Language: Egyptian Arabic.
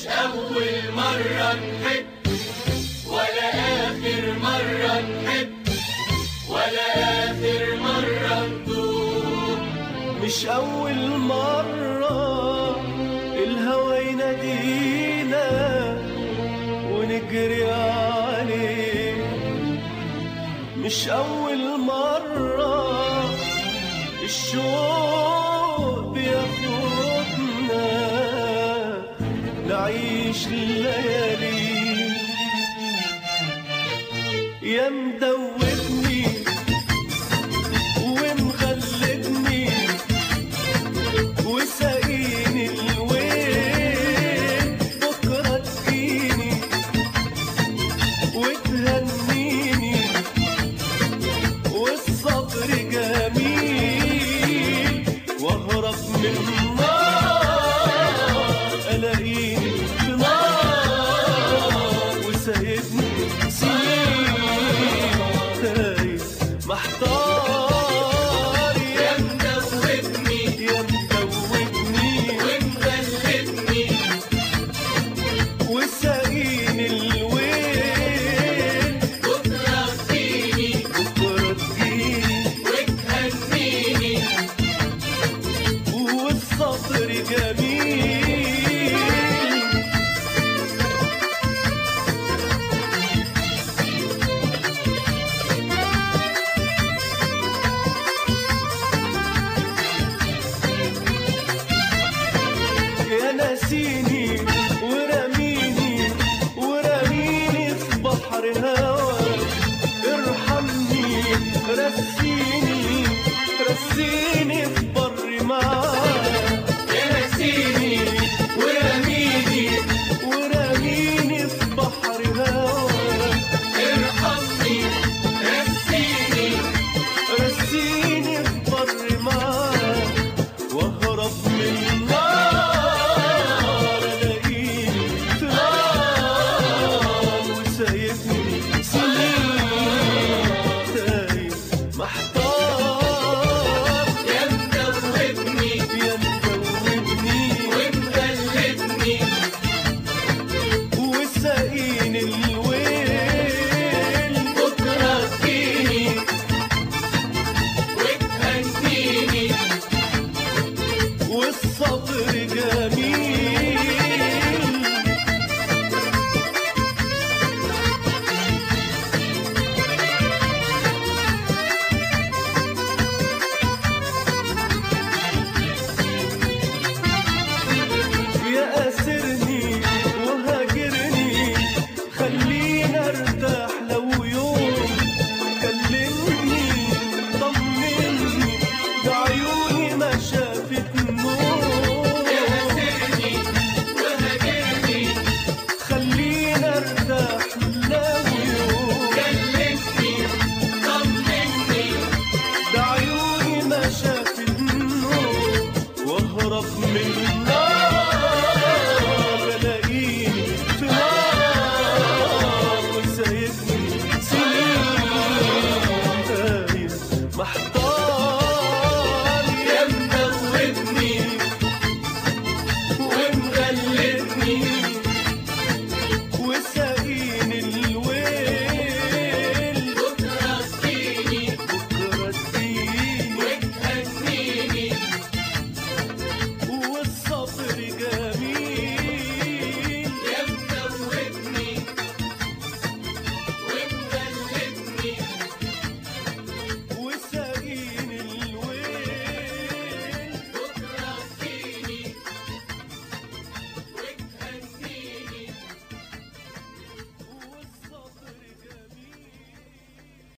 مش أول مرة نحب ولا آخر مرة نحب ولا آخر مرة ندوب مش أول مرة الهوى ينادينا ونجري عليه مش أول مرة الشوق بياخدنا نعيش الليالي يا مدوبني ومغلبني وساقيني الويل بكرة تجيني وتهنيني والصبر جميل واهرب من النار الاقيني في نار وسايبني سنين تايه محتار يا مدوبني يا مدوبني ومغلبني وساقيني الويل بكرة تجيني بكرة تجيني وتهنيني والصبر جميل يا ناسيني ورميني ورميني في بحر هواك ارحمني رسيني رسيني في بر معاك يا نسيني ورميني ورميني في بحر هواك ارحمني رسيني رسيني في بر معاك واهرب من النار الاقيني في نار وسايبني سنين تايه محتار يا مدوبني يا مدوبني ومغلبني وساقيني الويل بكرة تجيني وتهنيني والصبر جميل يا أسرني وهاجرني خليني ارتاح لو يوم كلمني طمني بعيوني ما شافت نور يا أسرني وهاجرني خليني ارتاح لو يوم كلمني طمني بعيوني ما شافت نور واهرب من النار